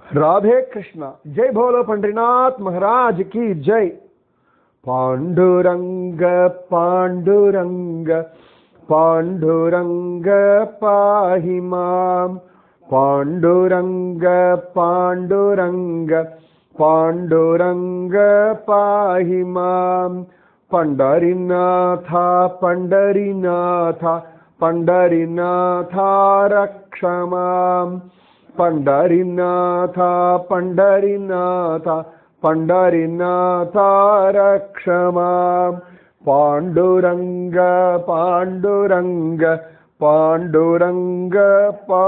राधे कृष्णा जय भोलो पंडरीनाथ महाराज की जय पांडुरंग पांडुरंग पांडुरंग पाहि मां पांडुरंग पांडुरंग पांडुरंग पाहि मां पंडरीनाथा पंडरीनाथा पंडरीनाथा रक्ष माम् पंडरीनाथ पंडरीनाथ पंडरीनाथ रक्ष मां पाण्डुरङ्ग पाण्डुरङ्ग पाण्डुरङ्ग पा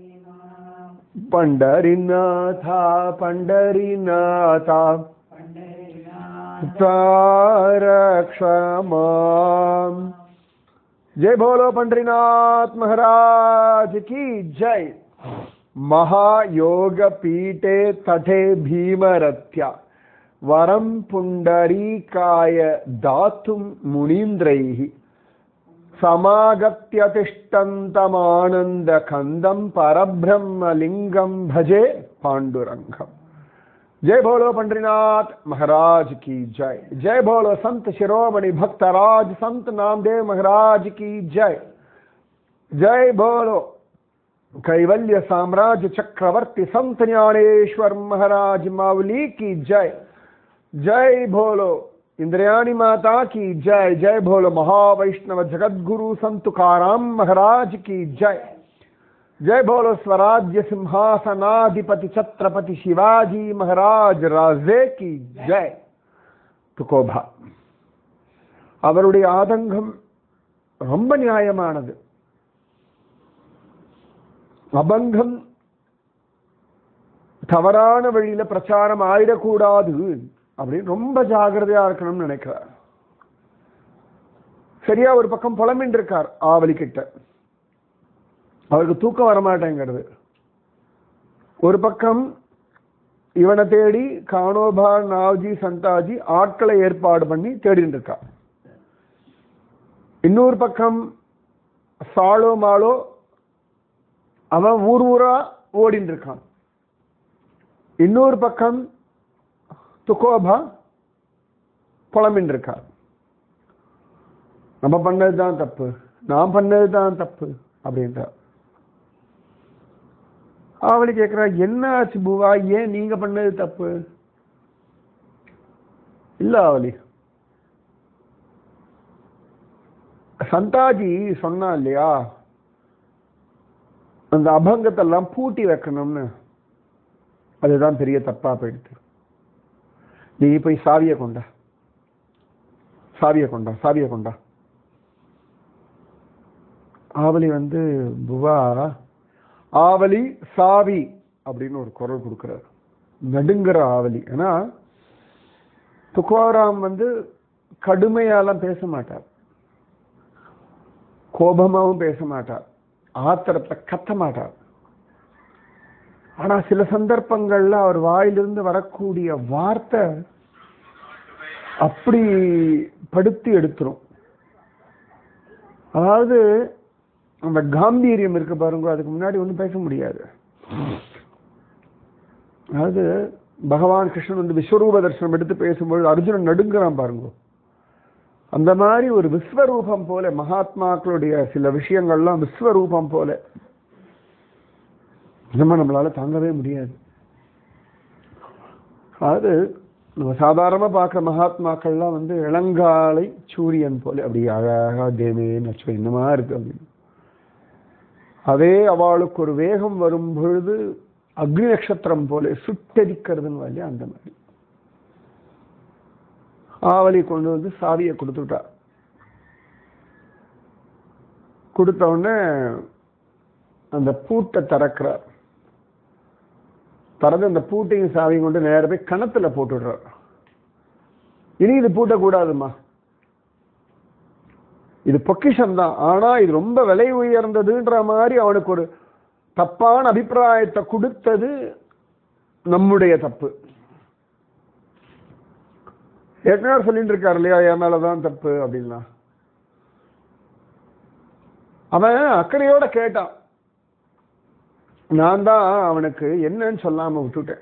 पंडरीनाथ पंडरीनाथ रक्ष मां जय बोलो पंडरीनाथ महाराज की जय महायोग पीठे तटे भीमरत्या वरं पुण्डरीकाय दातुं मुनीन्द्रैः समागत्य तिष्ठन्तमानन्दकन्दं परब्रह्मलिङ्गं भजे पाण्डुरङ्गम् जय बोलो पंडरीनाथ महाराज की जय जय बोलो संत शिरोमणि भक्तराज संत नामदेव महाराज की जय जय बोलो कैवल्य साम्राज्य चक्रवर्ती संत ज्ञानेश्वर महाराज मावली की जय जय भोलो इंद्रयाणी माता की जय जय भोलो महावैष्णव जगत गुरु संत तुकाराम महाराज की जय जय भोलो स्वराज्य सिंहासनाधिपति छत्रपति शिवाजी महाराज ராஜே की ஜெய் துகோபா அவருடைய ஆதங்கம் ரொம்ப நியாயமானது அபங்கம் தவறான வழியில பிரச்சாரம் ஆயிடக்கூடாது அப்படின்னு ரொம்ப ஜாகிரதையா இருக்கணும்னு நினைக்கிறார் சரியா ஒரு பக்கம் புலமின் இருக்கார் ஆவலி கிட்ட அவருக்கு தூக்கம் வரமாட்டேங்கிறது ஒரு பக்கம் இவனை தேடி கானோபா நாவ்ஜி சந்தாஜி ஆட்களை ஏற்பாடு பண்ணி தேடிட்டு இருக்கா இன்னொரு பக்கம் சாளோ மாளோ அவன் ஊர் ஊரா ஓடின்னு இருக்கான் இன்னொரு பக்கம் துக்கோபா புலமின் இருக்கார் நம்ம பண்ணது தான் தப்பு நான் பண்ணது தான் தப்பு அப்படின்றார் அவளை கேட்கிறா என்ன ஆச்சு பூவா ஏன் நீங்க பண்ணது தப்பு இல்ல அவளி சந்தாஜி சொன்னா இல்லையா அந்த அபங்கத்தை எல்லாம் பூட்டி வைக்கணும்னு அதுதான் பெரிய தப்பா போயிடுது நீ போய் சாவியை கொண்டா சாவியை கொண்டா சாவியை கொண்டா ஆவலி வந்து புவா ஆவலி சாவி அப்படின்னு ஒரு குரல் கொடுக்கிறார் நடுங்கிற ஆவலி ஏன்னா துக்கோராம் வந்து கடுமையாலாம் பேச மாட்டார் கோபமாவும் பேச மாட்டார் ஆத்திரத்தை கத்த மாட்டார் ஆனா சில சந்தர்ப்பங்கள்ல அவர் வாயிலிருந்து வரக்கூடிய வார்த்தை அப்படி படுத்தி எடுத்துரும் அதாவது அந்த காம்பீரியம் இருக்கு பாருங்க அதுக்கு முன்னாடி ஒன்றும் பேச முடியாது அதாவது பகவான் கிருஷ்ணன் வந்து விஸ்வரூப தரிசனம் எடுத்து பேசும்பொழுது அர்ஜுனன் நடுங்குறான் பாருங்க அந்த மாதிரி ஒரு விஸ்வரூபம் போல மகாத்மாக்களுடைய சில விஷயங்கள்லாம் விஸ்வரூபம் போல நம்ம நம்மளால தாங்கவே முடியாது அதாவது நம்ம சாதாரணமா பார்க்குற மகாத்மாக்கள்லாம் வந்து இளங்காலை சூரியன் போல அப்படி அழகா தேவேன்னு வச்சு என்னமா இருக்கு அப்படின்னு அதே அவளுக்கு ஒரு வேகம் வரும் பொழுது அக்னி நட்சத்திரம் போல சுட்டரிக்கிறதுன்னு இல்லையா அந்த மாதிரி ஆவலி கொண்டு வந்து சாவியை கொடுத்துட்டா கொடுத்த உடனே அந்த பூட்டை திறக்கிறார் திறந்து அந்த பூட்டையும் சாவியும் கொண்டு நேர போய் கணத்துல போட்டுடுறார் இனி இது பூட்டக்கூடாதுமா இது பொக்கிஷம் தான் ஆனா இது ரொம்ப விலை உயர்ந்ததுன்ற மாதிரி அவனுக்கு ஒரு தப்பான அபிப்பிராயத்தை கொடுத்தது நம்முடைய தப்பு ஏற்கனவே சொல்லிட்டு இருக்காரு இல்லையா என் மேலதான் தப்பு அப்படின்னா அவன் அக்கறையோட கேட்டான் நான் தான் அவனுக்கு என்னன்னு சொல்லாம விட்டுட்டேன்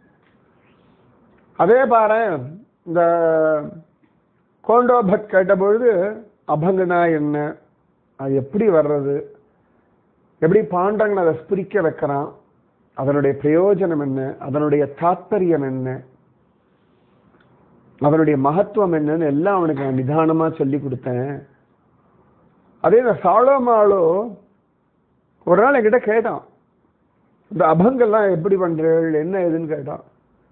அதே பாரு இந்த கோண்டோபட் கேட்டபொழுது அபங்கனா என்ன அது எப்படி வர்றது எப்படி பாண்டங்கன் அதை ஸ்பிரிக்க வைக்கிறான் அதனுடைய பிரயோஜனம் என்ன அதனுடைய தாத்பரியம் என்ன அதனுடைய மகத்துவம் என்னன்னு எல்லாம் அவனுக்கு நான் நிதானமா சொல்லி கொடுத்தேன் அதே இந்த சாலோமாலோ ஒரு நாள் என்கிட்ட கேட்டான் இந்த அபங்கெல்லாம் எப்படி பண்றீர்கள் என்ன ஏதுன்னு கேட்டான்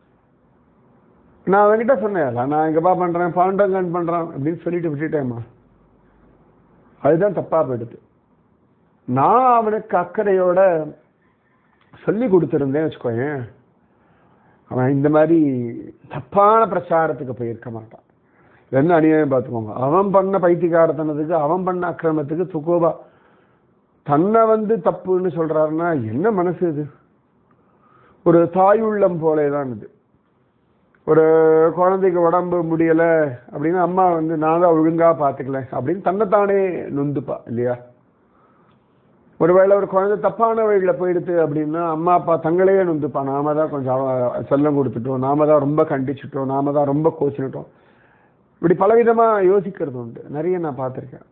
நான் அவன்கிட்ட சொன்னேன் "அதான் நான் இங்கப்பா பண்றேன் பாண்டங்கன் பண்றான் அப்படின்னு சொல்லிட்டு விட்டுட்டேம்மா அதுதான் தப்பா போயிடுது நான் அவனுக்கு அக்கறையோட சொல்லி கொடுத்துருந்தேன் வச்சுக்கோயேன் அவன் இந்த மாதிரி தப்பான பிரச்சாரத்துக்கு போயிருக்க மாட்டான் என்ன அநியாயம் பார்த்துக்கோங்க அவன் பண்ண பைத்தியக்காரத்தனத்துக்கு அவன் பண்ண அக்கிரமத்துக்கு துக்கோபா தன்னை வந்து தப்புன்னு சொல்றாருன்னா என்ன மனசு இது ஒரு தாயுள்ளம் போலே தான் இது ஒரு குழந்தைக்கு உடம்பு முடியல அப்படின்னா அம்மா வந்து நான் தான் ஒழுங்கா பார்த்துக்கல அப்படின்னு தன்னைத்தானே நொந்துப்பா இல்லையா ஒருவேளை ஒரு குழந்தை தப்பான வழியில் போயிடுது அப்படின்னா அம்மா அப்பா தங்களையே நொந்துப்பா நாம தான் கொஞ்சம் அவ- செல்லம் கொடுத்துட்டோம் நாம தான் ரொம்ப கண்டிச்சிட்டோம் நாம தான் ரொம்ப கோச்சிட்டோம் இப்படி பலவிதமா யோசிக்கிறது உண்டு நிறைய நான் பார்த்துருக்கேன்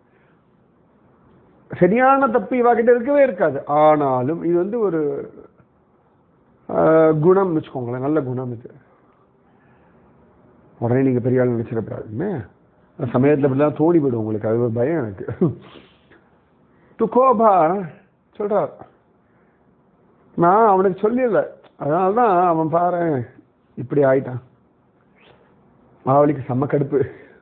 சரியான தப்பு இவாகிட்ட இருக்கவே இருக்காது ஆனாலும் இது வந்து ஒரு ஆஹ், குணம் வச்சுக்கோங்களேன் நல்ல குணம் இது உடனே நீங்க பெரிய ஆள் நினைச்சிடக்கூடாதுமே சமயத்தில் இப்படிலாம் தோணி போயிடும் உங்களுக்கு அது ஒரு பயம் எனக்கு துக்கோபா சொல்றார் நான் அவனுக்கு சொல்லல அதனால தான் அவன் பாரு இப்படி ஆயிட்டான் அவளுக்கு செம்ம கடுப்பு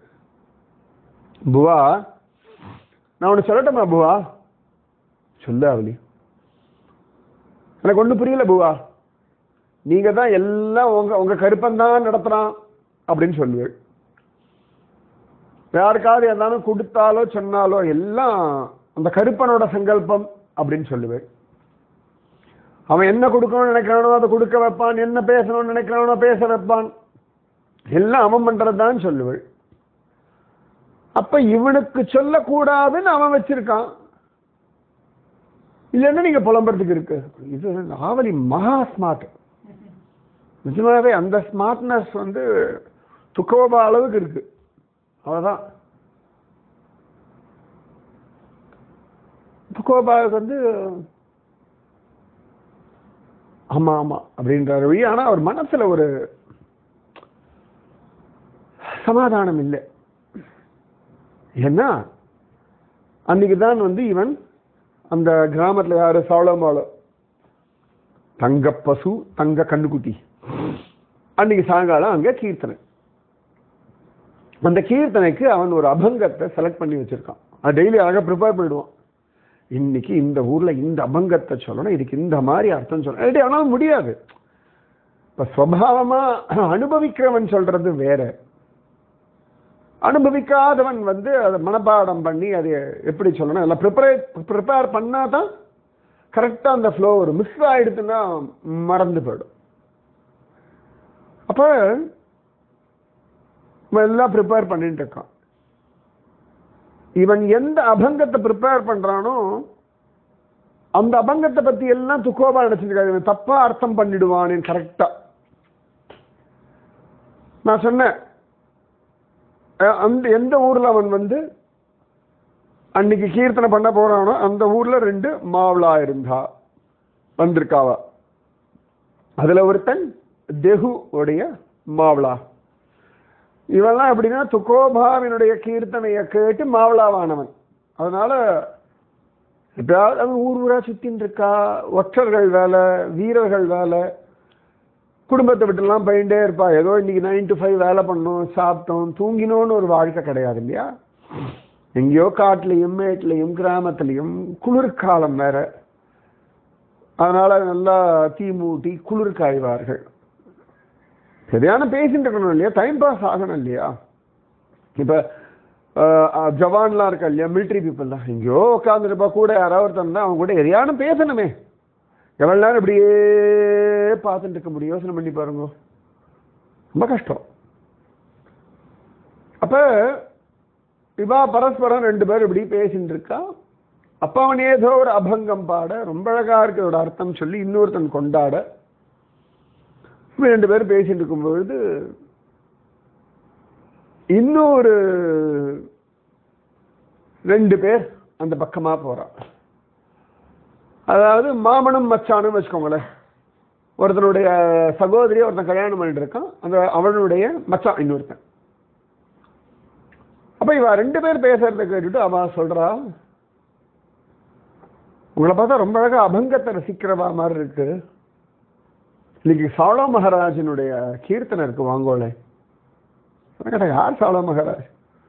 புவா நான் உனக்கு சொல்லட்டுமா புவா சொல்லு அவளி எனக்கு ஒன்றும் புரியல புவா நீங்க தான் எல்லாம் உங்க உங்க கருப்பன் தான் நடத்துறான் அப்படின்னு சொல்லுவேன் யாருக்காவது இருந்தாலும் கொடுத்தாலோ சொன்னாலோ எல்லாம் அந்த கருப்பனோட சங்கல்பம் அப்படின்னு சொல்லுவேன் அவன் என்ன கொடுக்கணும்னு நினைக்கிறானோ அதை கொடுக்க வைப்பான் என்ன பேசணும்னு நினைக்கிறானோ பேச வைப்பான் எல்லாம் அவன் பண்றதுதான் சொல்லுவேன் அப்ப இவனுக்கு சொல்லக்கூடாதுன்னு அவன் வச்சிருக்கான் இல்லைன்னா நீங்க புலம்புறதுக்கு இருக்கு இது ஆவலி மகா ஸ்மார்ட் நிஜமாவே அந்த ஸ்மார்ட்னஸ் வந்து துக்கோபா அளவுக்கு இருக்கு அவ்வளவுதான் துக்கோபாவுக்கு வந்து ஆமா ஆமா அப்படின்றாரு வழி ஆனா அவர் மனசுல ஒரு சமாதானம் இல்லை ஏன்னா அன்னைக்கு தான் வந்து இவன் அந்த கிராமத்துல யாரு சவளமாளோ தங்க பசு தங்க கண்ணுக்குட்டி அன்னைக்கு சாயங்காலம் அங்க கீர்த்தனை அந்த கீர்த்தனைக்கு அவன் ஒரு அபங்கத்தை செலக்ட் பண்ணி வச்சிருக்கான் அது டெய்லி அழகா ப்ரிப்பேர் பண்ணிடுவான் இன்னைக்கு இந்த ஊர்ல இந்த அபங்கத்தை சொல்லணும் இதுக்கு இந்த மாதிரி அர்த்தம் சொல்லணும் இல்லாட்டி அவனால முடியாது இப்ப சுவாவமா அனுபவிக்கிறவன் சொல்றது வேற அனுபவிக்காதவன் வந்து அதை மனப்பாடம் பண்ணி அதை எப்படி சொல்லணும் எல்லாம் ப்ரிப்பரே ப்ரிப்பேர் பண்ணாதான் கரெக்டா அந்த ஃப்ளோ ஒரு மிஸ் ஆயிடுச்சுன்னா மறந்து போயிடும் அப்ப இவன் எல்லாம் ப்ரிப்பேர் பண்ணிட்டு இருக்கான் இவன் எந்த அபங்கத்தை ப்ரிப்பேர் பண்றானோ அந்த அபங்கத்தை பத்தி எல்லாம் துக்கோபா நினைச்சிருக்காரு இவன் தப்பா அர்த்தம் பண்ணிடுவான் கரெக்டா நான் சொன்னேன் அஹ் அந்த எந்த ஊர்ல அவன் வந்து அன்னைக்கு கீர்த்தனை பண்ண போறானோ அந்த ஊர்ல ரெண்டு மாவளா இருந்தா வந்திருக்காவா அதுல ஒருத்தன் தெஹு உடைய மாவளா இவெல்லாம் எப்படின்னா துக்கோபாவினுடைய கீர்த்தனையை கேட்டு மாவளாவானவன் அதனால எப்பயாவது அவன் ஊர் ஊரா சுத்தின்னு இருக்கா ஒற்றர்கள் வேலை வீரர்கள் வேலை குடும்பத்தை விட்டுலாம் போயிட்டே இருப்பா ஏதோ இன்னைக்கு நைன் டு ஃபைவ் வேலை பண்ணோம் சாப்பிட்டோம் தூங்கினோன்னு ஒரு வாழ்க்கை கிடையாது இல்லையா எங்கேயோ காட்டுலையும் மேட்லையும் கிராமத்துலையும் குளிர்காலம் வேற அதனால நல்லா தீ மூட்டி குளிர் காய்வார்கள் சரியான பேசிட்டு இருக்கணும் இல்லையா டைம் பாஸ் ஆகணும் இல்லையா இப்ப அஹ், ஜவான்லாம் இருக்கா இல்லையா மிலிட்ரி பீப்புள்லாம் எங்கேயோ உட்காந்துருப்பா கூட யாராவது ஒருத்தன் தான் அவங்க கூட எதையான பேசணுமே எவ்வளவு நேரம் இப்படியே பார்த்துட்டு இருக்க முடியும் யோசனை பண்ணி பாருங்க ரொம்ப கஷ்டம் அப்ப இவா பரஸ்பரம் ரெண்டு பேரும் இப்படி பேசிட்டு இருக்கா அப்ப அவன் ஏதோ ஒரு அபங்கம் பாட ரொம்ப அழகா இருக்கு ஒரு அர்த்தம் சொல்லி இன்னொருத்தன் கொண்டாட இவங்க ரெண்டு பேரும் பேசிட்டு இருக்கும் பொழுது இன்னொரு ரெண்டு பேர் அந்த பக்கமா போறா அதாவது மாமனும் மச்சானும் வச்சுக்கோங்களேன் ஒருத்தனுடைய சகோதரியை ஒருத்தன் கல்யாணம் பண்ணிட்டு இருக்கான் அந்த அவனுடைய மச்சான் இன்னொருத்தன் அப்ப இவ ரெண்டு பேர் பேசுறத கேட்டுட்டு அவ சொல்றா உங்களை பார்த்தா ரொம்ப அழகா அபங்கத்தை ரசிக்கிறவா மாதிரி இருக்கு இன்னைக்கு சாளோ மகாராஜனுடைய கீர்த்தனை இருக்கு வாங்கோலே கேட்டா யார் சாளோ மகாராஜ்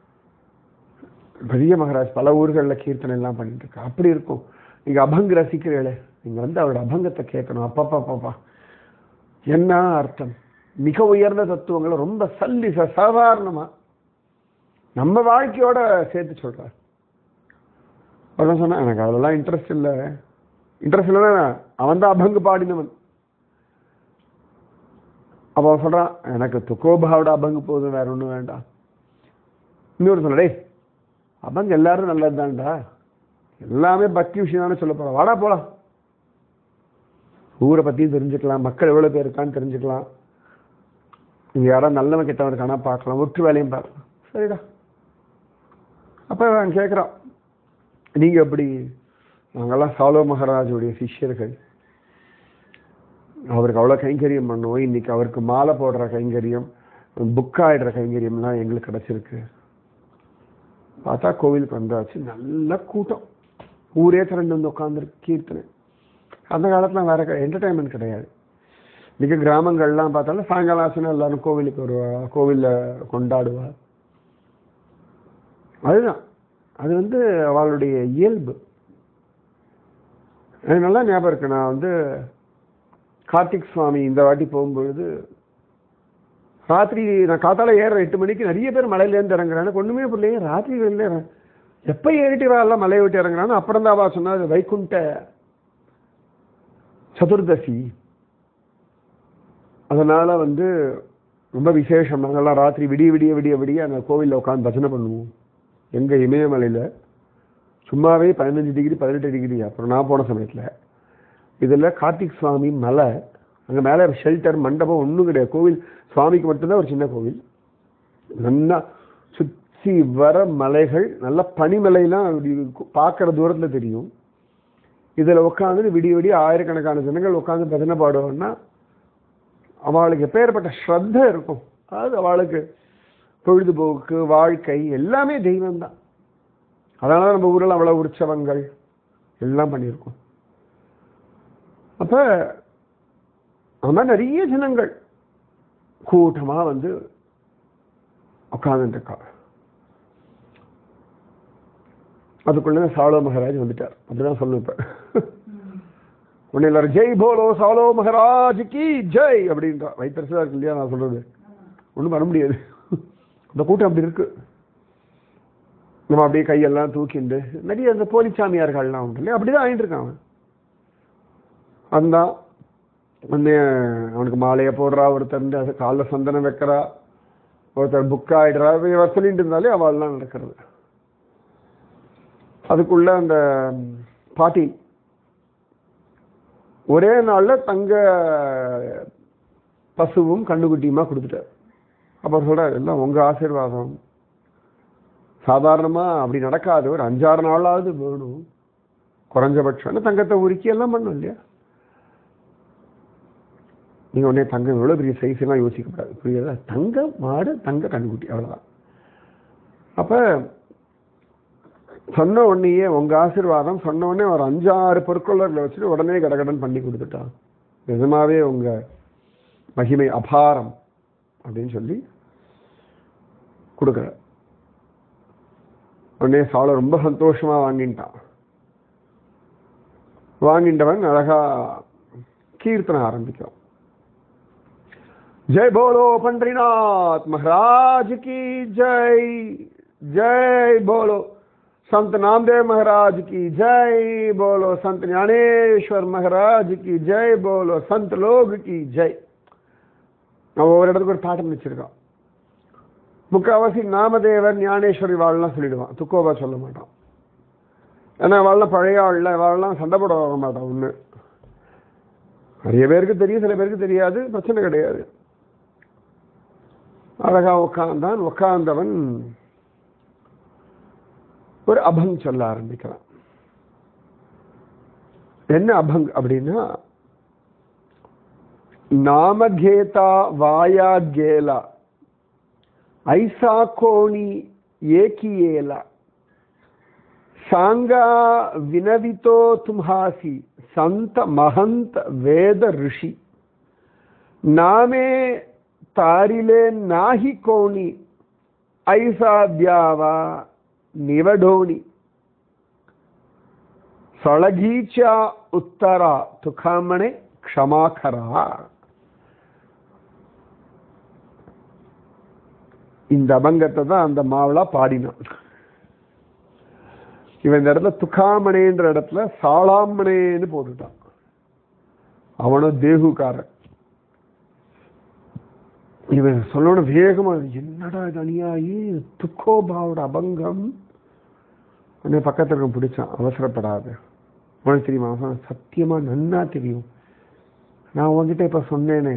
பெரிய மகாராஜ் பல ஊர்களில் கீர்த்தனை எல்லாம் பண்ணிட்டு இருக்கா அப்படி இருக்கும் நீங்க அபங்க ரசிக்கிறீங்களே நீங்க வந்து அவரோட அபங்கத்தை கேட்கணும் அப்பப்பா பாப்பா என்ன அர்த்தம் மிக உயர்ந்த தத்துவங்களை ரொம்ப சல்லி ச- சாதாரணமா நம்ம வாழ்க்கையோட சேர்த்து சொல்றார் அதான் சொன்னேன் எனக்கு அதெல்லாம் இன்ட்ரெஸ்ட் இல்லை இன்ட்ரெஸ்ட் இல்லைன்னா அவன் தான் அபங்கு பாடினவன் அப்போ அவன் சொல்றான் எனக்கு துக்கோபாவோட அபங்கு போதும் வேற ஒன்றும் வேண்டாம் இன்னொரு சொல்ல டேய் அபங்கு எல்லாரும் நல்லதுதான்டா எல்லாமே பக்தி விஷயம் தானே சொல்ல போறோம் வாடா போலாம் ஊரை பத்தியும் தெரிஞ்சுக்கலாம் மக்கள் எவ்வளவு பேர் இருக்கான்னு தெரிஞ்சுக்கலாம் இங்க யாராவது நல்லவன் கெட்டவன் இருக்கானா பார்க்கலாம் ஒற்று வேலையும் பார்க்கலாம் சரிடா அப்ப அவன் கேட்குறான் நீங்க எப்படி நாங்கெல்லாம் சாலோ மகாராஜுடைய சிஷ்யர்கள் அவருக்கு அவ்வளோ கைங்கரியம் பண்ணுவோம் இன்னைக்கு அவருக்கு மாலை போடுற கைங்கரியம் புக் ஆயிடுற கைங்கரியம்லாம் எங்களுக்கு கிடைச்சிருக்கு பார்த்தா கோவிலுக்கு வந்தாச்சு நல்ல கூட்டம் ஊரே திரண்டு வந்து உட்காந்துருக்கு கீர்த்தனை அந்த காலத்துல வேற என்டர்டைன்மெண்ட் கிடையாது இன்னைக்கு கிராமங்கள்லாம் பார்த்தாலும் சாயங்காலம் ஆச்சுன்னா எல்லாரும் கோவிலுக்கு வருவா கோவில்ல கொண்டாடுவா அதுதான் அது வந்து அவளுடைய இயல்பு எனக்கு நல்லா ஞாபகம் இருக்கு நான் வந்து கார்த்திக் சுவாமி இந்த வாட்டி போகும்பொழுது ராத்திரி நான் காத்தால ஏற எட்டு மணிக்கு நிறைய பேர் மலையிலேருந்து இறங்குறாங்க ஒண்ணுமே பிள்ளைங்க ராத்திரிகளில் இறங்க எப்போ ஏறிட்டு வரலாம் மலையை விட்டு இறங்குறான்னு அப்புறம் தான் அவ சொன்னா அது வைகுண்ட சதுர்தசி அதனால வந்து ரொம்ப விசேஷம் நாங்கெல்லாம் ராத்திரி விடிய விடிய விடிய விடிய அந்த கோவிலில் உட்காந்து பஜனை பண்ணுவோம் எங்க இமயமலையில சும்மாவே பதினஞ்சு டிகிரி பதினெட்டு டிகிரி அப்புறம் நான் போன சமயத்துல இதுல கார்த்திக் சுவாமி மலை அங்க மேல ஷெல்டர் மண்டபம் ஒண்ணும் கிடையாது கோவில் சுவாமிக்கு மட்டும்தான் ஒரு சின்ன கோவில் நல்லா சுத்தி வர மலைகள் நல்ல பனிமலைலாம் அப்படி பார்க்குற தூரத்துல தெரியும் இதுல உட்காந்து விடிய விடிய ஆயிரக்கணக்கான ஜனங்கள் உட்காந்து பஜனை பாடுவாங்கன்னா அவளுக்கு எப்பேற்பட்ட ஸ்ரத்த இருக்கும் அதாவது அவளுக்கு பொழுதுபோக்கு வாழ்க்கை எல்லாமே தெய்வம் தான் அதனால நம்ம ஊரில் அவ்வளவு உற்சவங்கள் எல்லாம் பண்ணியிருக்கோம் அப்ப அந்த மாதிரி நிறைய ஜனங்கள் கூட்டமா வந்து உட்கார்ந்துட்டு இருக்கா அதுக்குள்ள சாலோ மகாராஜ் வந்துட்டார் அப்படிதான் சொல்லணும் இப்ப உன்னை எல்லாரும் ஜெய் போலோ சாலோ மகாராஜ் கி ஜெய் அப்படின்றா வைத்தரசா இருக்கு இல்லையா நான் சொல்றது ஒண்ணும் பண்ண முடியாது அந்த கூட்டம் அப்படி இருக்கு நம்ம அப்படியே கையெல்லாம் தூக்கிண்டு நிறைய அந்த போலிச்சாமியார்கள்லாம் உண்டு இல்லையா அப்படிதான் ஆயிட்டு இருக்கான் அவன் வந்தான் வந்து அவனுக்கு மாலையை போடுறா ஒருத்தர் அது காலில் சந்தனம் வைக்கிறா ஒருத்தர் புக் ஆயிடுறா இவர் சொல்லிட்டு இருந்தாலே அவள்லாம் நடக்கிறது அதுக்குள்ள அந்த பாட்டி ஒரே நாள்ல தங்க பசுவும் கண்ணுக்குட்டியுமா கொடுத்துட்டார் அப்புறம் சொல்றாரு எல்லாம் உங்க ஆசீர்வாதம் சாதாரணமா அப்படி நடக்காது ஒரு அஞ்சாறு நாளாவது வேணும் குறைஞ்சபட்சம் தங்கத்தை உருக்கி எல்லாம் பண்ணும் இல்லையா நீங்க உடனே தங்கம் எவ்வளவு பெரிய சைஸ் எல்லாம் யோசிக்க கூடாது புரியுதா தங்க மாடு தங்க கண்ணுக்குட்டி அவ்வளவுதான் அப்ப சொன்ன உடனேயே உங்க ஆசீர்வாதம் சொன்ன உடனே ஒரு அஞ்சாறு பொற்கொள்ளர்களை வச்சுட்டு உடனே கடகடன் பண்ணி கொடுத்துட்டான் நிஜமாவே உங்க மகிமை அபாரம் அப்படின்னு சொல்லி கொடுக்குற உடனே சாலை ரொம்ப சந்தோஷமா வாங்கிட்டான் வாங்கிட்டவன் அழகா கீர்த்தனை ஆரம்பிக்கும் जय बोलो पंडरीनाथ महाराज की जय जय बोलो संत नामदेव महाराज की जय बोलो संत ज्ञानेश्वर महाराज की जय बोलो संत लोग की जय நம்ம ஒவ்வொரு இடத்துக்கு ஒரு பாட்டம் வச்சிருக்கோம் முக்கால்வாசி நாமதேவர் ஞானேஸ்வரி வாழ்லாம் சொல்லிடுவான் துக்கோபா சொல்ல மாட்டான் ஏன்னா அவள்லாம் பழைய ஆள்ல அவள்லாம் சண்டை போட வர மாட்டான் ஒன்று நிறைய பேருக்கு தெரியும் சில பேருக்கு தெரியாது பிரச்சனை கிடையாது அழகா உட்கார்ந்தான் உட்கார்ந்தவன் ஒரு அபங் சொல்ல ஆரம்பிக்கிறான் என்ன அபங் அப்படின்னா நாமகேதா வாயா கேலா ஐசா கோணி ஏகியேலா சாங்கா வினவிதோ தும்ஹாசி சந்த மகந்த வேத ಋಷಿ ನಾಮೇ ತಾರಿಲೆ ನಾಹಿ ಕೋಣಿ ಐಸಾದ್ಯಾವ ನಿವಡೋಣಿ ಸೊಳಗೀಚ ಉತ್ತರ ತುಖಾಮಣೆ ಕ್ಷಮಾಕರ இந்த அபங்கத்தை தான் அந்த மாவளா பாடினான் இவன் இந்த இடத்துல துக்காமணேன்ற இடத்துல சாளாமணேன்னு போட்டுட்டான் அவனும் தேகுக்காரன் இவன் சொல்லணும் வேகமா என்னடா இது அநியாயி துக்கோபாவோட அபங்கம் உடனே பக்கத்துல இருக்க பிடிச்சான் அவசரப்படாத உனக்கு தெரியுமா அவன் சத்தியமா நன்னா தெரியும் நான் உன்கிட்ட இப்ப சொன்னேனே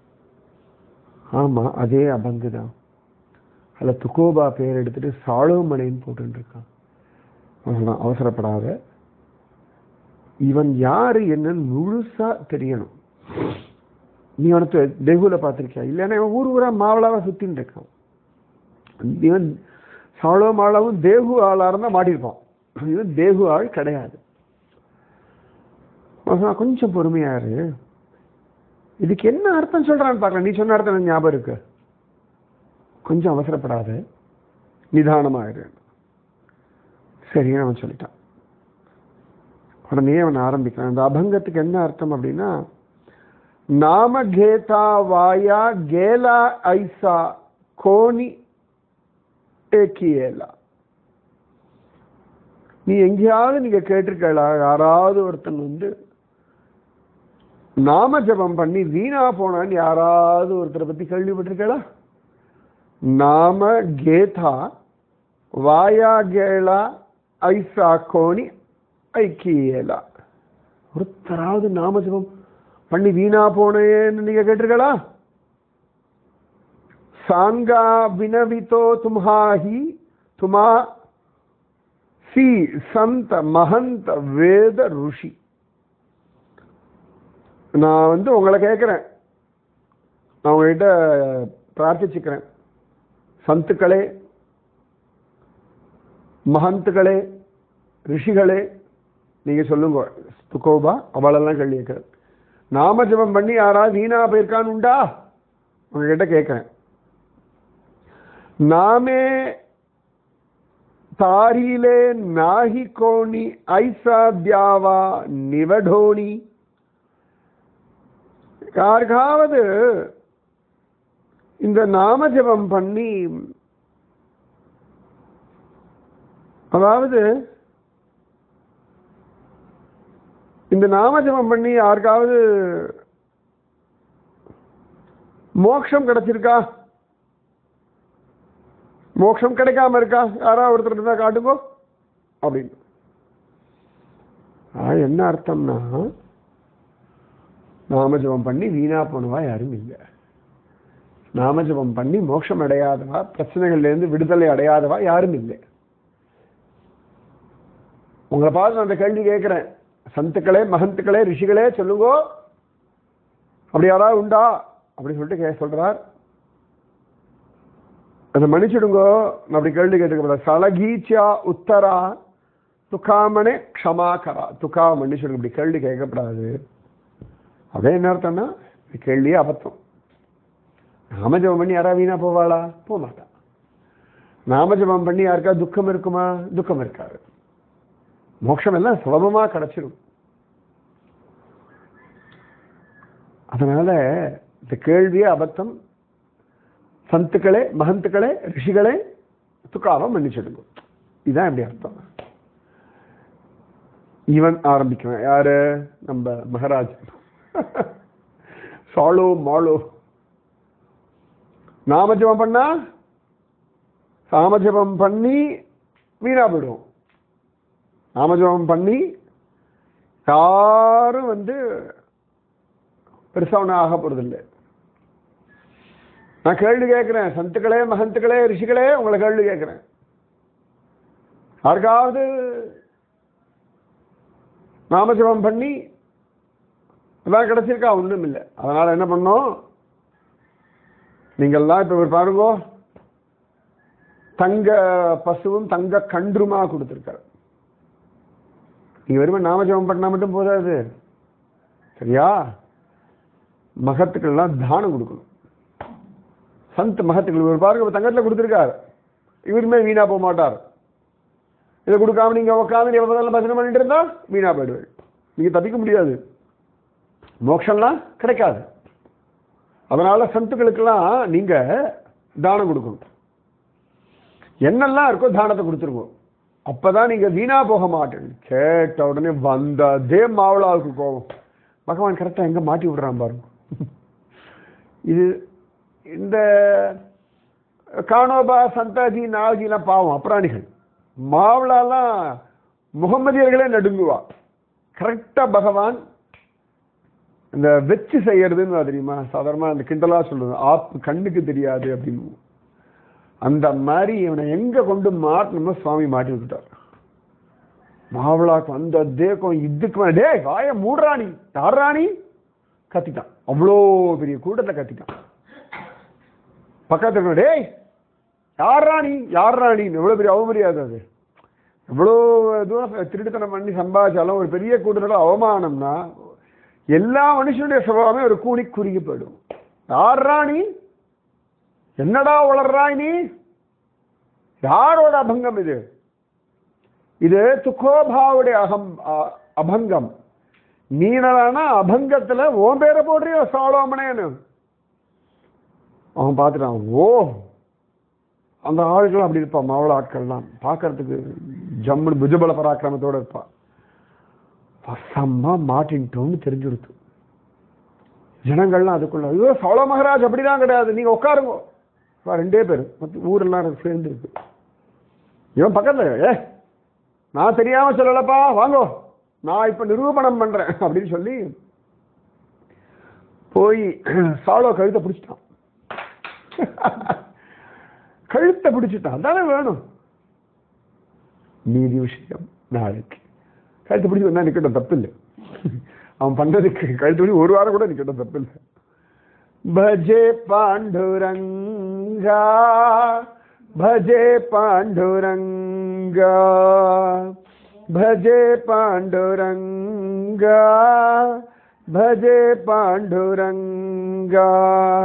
ஆமா அதே அபங்கு தான் அதில் துக்கோபா பேர் எடுத்துட்டு சாளோமலைன்னு போட்டுட்டு இருக்கான் அவன் சொன்னான், அவசரப்படாத இவன் யாரு என்னன்னு முழுசா தெரியணும் நீ அவனுக்கு டெகுல பார்த்திருக்கியா இல்லைன்னா இவன் ஊர் ஊரா மாவளாவா சுத்தின்னு இருக்கான் இவன் சாளோ மாவளாவும் தேகு ஆளா இருந்தா மாட்டிருப்பான் இவன் தேகு ஆள் கிடையாது அவன் சொன்னான், கொஞ்சம் பொறுமையா இரு இதுக்கு என்ன அர்த்தம் சொல்றான்னு பார்க்கலாம் நீ சொன்ன அர்த்தம் எனக்கு ஞாபகம் இருக்கு கொஞ்சம் அவசரப்படாத நிதானமா இரு சரின்னு அவன் சொல்லிட்டான் உடனே அவன் ஆரம்பிக்கிறான் அந்த அபங்கத்துக்கு என்ன அர்த்தம் அப்படின்னா நாம கேதா வாயா கேலா ஐசா கோணி ஏக்கியேலா நீ எங்கேயாவது நீங்க கேட்டிருக்கலா யாராவது ஒருத்தன் வந்து நாம ஜபம் பண்ணி வீணா போனான்னு யாராவது ஒருத்தரை பத்தி கேள்விப்பட்டிருக்கலா நாம கேதா வாயா கேளா ஐசா கோணி ஐக்கியேலா ஒருத்தராவது நாம ஜபம் பண்ணி வீணா போனேன்னு நீங்க கேட்டிருக்கலா சாங்கா வினவிதோ தும்ஹாஹி துமா சி சந்த மகந்த வேத ருஷி நான் வந்து உங்களை கேட்குறேன் நான் உங்ககிட்ட பிரார்த்திச்சுக்கிறேன் சந்துக்களே மகந்துகளே ரிஷிகளே நீங்க சொல்லுங்க துக்கோபா அவளெல்லாம் கேள்வி கேட்குறேன் நாம ஜபம் பண்ணி யாராவது வீணா போயிருக்கான்னு உண்டா உங்ககிட்ட கேட்குறேன் நாமே தாரிலே நாஹி கோணி ஐசா தியாவா நிவடோணி யாருக்காவது இந்த நாம ஜபம் பண்ணி அதாவது இந்த நாம ஜபம் பண்ணி யாருக்காவது மோட்சம் கிடைச்சிருக்கா மோட்சம் கிடைக்காம இருக்கா யாராவது ஒருத்தர் இருந்தா காட்டுங்கோ அப்படின்னு ஆ, என்ன அர்த்தம்னா நாமஜபம் பண்ணி வீணா போனவா யாரும் இல்லை நாமஜபம் பண்ணி மோட்சம் அடையாதவா பிரச்சனைகள்ல இருந்து விடுதலை அடையாதவா யாரும் இல்லை உங்களை பார்த்து நான் அந்த கேள்வி கேட்கிறேன் சந்துக்களே மகந்துக்களே ரிஷிகளே சொல்லுங்கோ அப்படி யாராவது உண்டா அப்படி சொல்லிட்டு கே சொல்றார் அதை மன்னிச்சிடுங்கோ நான் அப்படி கேள்வி கேட்டுக்க சலகீச்சா உத்தரா துக்காமனே க்ஷமாகரா துக்கா மன்னிச்சிடுங்க இப்படி கேள்வி கேட்கப்படாது அதே என்ன அர்த்தம்னா இந்த கேள்வியே அபத்தம் நாமஜபம் பண்ணி யாரா வீணா போவாளா போக மாட்டா நாமஜபம் பண்ணி யாருக்கா துக்கம் இருக்குமா துக்கம் இருக்காது மோட்சம் எல்லாம் சுலபமா கிடைச்சிடும் அதனால இந்த கேள்வியே அபத்தம் சந்துக்களே மகந்துக்களே ரிஷிகளே துக்காவை மன்னிச்சிடுங்க இதுதான் எப்படி அர்த்தம் இவன் ஆரம்பிக்குவேன் யாரு நம்ம மகாராஜ் சாலோ மாலோ நாமஜபம் பண்ணா சாமஜபம் பண்ணி வீணா போயிடுவோம் நாமஜபம் பண்ணி யாரும் வந்து பெருசா ஒன்றும் ஆக போறதில்லை நான் கேள்வி கேட்கிறேன் சந்துக்களே மகந்துக்களே ரிஷிகளே உங்களை கேள்வி கேட்கிறேன் யாருக்காவது நாமஜபம் பண்ணி எல்லாம் கிடைச்சிருக்கா ஒன்றும் இல்லை அதனால என்ன பண்ணோம் நீங்கள்லாம் இப்போ பாருங்க தங்க பசுவும் தங்க கன்றுமா கொடுத்துருக்காரு நீங்க வெறுமை நாமஜபம் பண்ணா மட்டும் போதாது சரியா மகத்துக்கள்லாம் தானம் கொடுக்கணும் சந்த் மகத்துக்கள் இவர் பாருங்க இப்ப தங்கத்துல கொடுத்துருக்காரு இவருமே வீணா போக மாட்டார் இதை கொடுக்காம நீங்க உட்காந்து எவ்வளவு பஜனை பண்ணிட்டு இருந்தா வீணா போயிடுவேன் நீங்க தப்பிக்க முடியாது மோட்சம்லாம் கிடைக்காது அதனால சந்துக்களுக்கெல்லாம் நீங்க தானம் கொடுக்கணும் என்னெல்லாம் இருக்கோ தானத்தை கொடுத்துருங்க அப்பதான் நீங்க வீணா போக மாட்டேன் கேட்ட உடனே வந்ததே மாவளாவுக்கு கோபம் பகவான் கரெக்டா எங்க மாட்டி விடுறான் பாருங்க இது இந்த கானோபா சந்தாஜி நாகஜிலாம் பாவம் அப்ராணிகள் மாவளாலாம் முகமதியர்களே நடுங்குவா கரெக்டா பகவான் இந்த வச்சு செய்யறதுன்னு தெரியுமா சாதாரணமா அந்த கிண்டலா சொல்லுது ஆப் கண்ணுக்கு தெரியாது அப்படின்னு அந்த மாதிரி இவனை எங்க கொண்டு மாட்டணுமோ சுவாமி மாட்டி விட்டுட்டார் மாவளாக்கு வந்த தேக்கம் இதுக்கு மேல, டேய் வாய மூடுறாணி யாராணி கத்திட்டான் அவ்வளோ பெரிய கூட்டத்தை கத்திட்டான் பக்கத்துல இருக்க, டேய் யார் ராணி யார் ராணி எவ்வளவு பெரிய அவமரியாதை அது எவ்வளோ தூரம் திருட்டுத்தனம் பண்ணி சம்பாதிச்சாலும் ஒரு பெரிய கூட்டத்தில் அவமானம்னா எல்லா மனுஷனுடைய சுபாவமே ஒரு கூணி குறுகி போயிடும் யார் ராணி என்னடா வளர்றாய் நீ யாரோட அபங்கம் இது இது துக்கோபாவுடைய அகம் அ- அபங்கம் நீனதானா அபங்கத்துல ஓம் பேரை போடுறியோ சாலோமனேன்னு அவன் பார்த்துட்டான் ஓ அந்த ஆட்கள் அப்படி இருப்பான் மாவள ஆட்கள்லாம் பார்க்கறதுக்கு ஜம்முன்னு புஜபல பராக்கிரமத்தோட இருப்பான் வசமா மாட்டின்ட்டோம்னு தெரிஞ்சுடுத்து ஜனங்கள்லாம் அதுக்குள்ள ஐயோ சோழ மகாராஜ் அப்படிதான் கிடையாது நீங்க உட்காருங்க வா, ரெண்டே பேர் மத்த ஊரெல்லாம் சேர்ந்து இருக்கு இவன் பக்கத்துல ஏ நான் தெரியாம சொல்லலப்பா வாங்கோ நான் இப்ப நிரூபணம் பண்றேன் அப்படின்னு சொல்லி போய் சாலோ கழுத்தை பிடிச்சிட்டான் கழுத்தை பிடிச்சிட்டான் தானே வேணும் நீதி விஷயம் நாளைக்கு கழுத்தை பிடிச்சி வந்தா நிக்கட்டும் தப்பு இல்லை அவன் பண்றதுக்கு கழுத்து பிடிச்சி ஒரு வாரம் கூட நிக்கட்டும் தப்பு இல்லை भजे पाण्डुरङ्गा भजे पाण्डुरङ्गा भजे पाण्डुरङ्गा भजे पाण्डुरङ्गा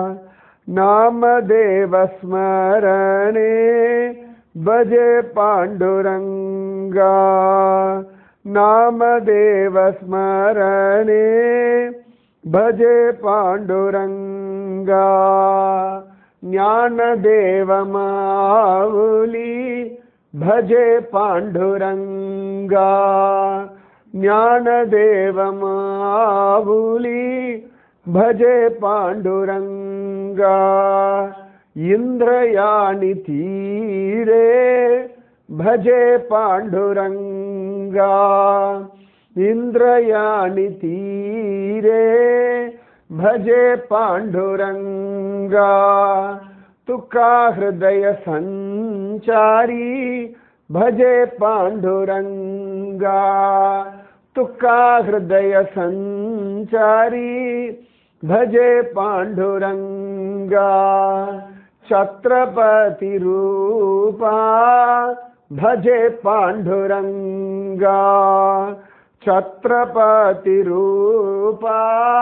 नामदेवस्मरणे भजे पाण्डुरङ्गा नामदेवस्मरणे भजे पाण्डुरङ्गा ज्ञानदेवमावुली भजे पाण्डुरङ्गा ज्ञानदेवमावुली भजे पाण्डुरङ्गा इन्द्रयाणि तीरे भजे पाण्डुरङ्गा इन्द्रयाणि तीरे भजे पाण्डुरङ्गा तुका हृदय सञ्चारी भजे पाण्डुरङ्गा तुका हृदय सञ्चारी भजे पाण्डुरङ्गा छत्रपतिरूपा भजे पाण्डुरङ्गा छत्रपतिरूपा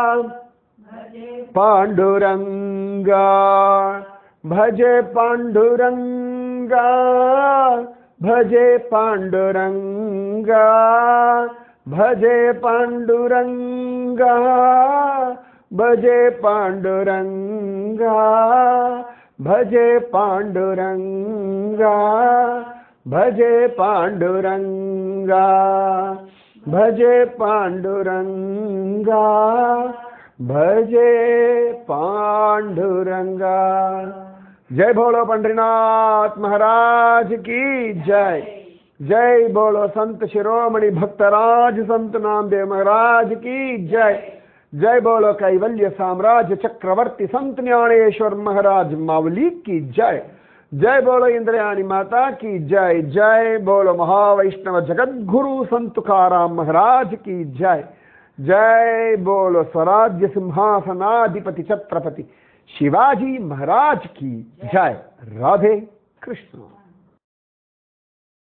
पाण्डुरङ्गा भजे पाण्डुरङ्गा भजे पाण्डुरङ्गा भजे पाण्डुरङ्गा भजे पाण्डुरङ्गा भजे पाण्डुरङ्गा भजे पाण्डुरङ्गा भजे पाण्डुरङ्गा भजे पाण्डुरङ्गा जय भोलो पंडरीनाथ महाराज की जय जय बोलो संत शिरोमणि भक्तराज संत नामदेव महाराज की जय जय बोलो कैवल्य साम्राज्य चक्रवर्ती संत ज्ञानेश्वर महाराज मावली की जय जय बोलो इंद्रयानी माता की जय जय बोलो महावैष्णव जगत गुरु संत तुकाराम महाराज की जय जय बोलो स्वराज्य सिंहासनाधिपति छत्रपति शिवाजी महाराज की जय राधे कृष्ण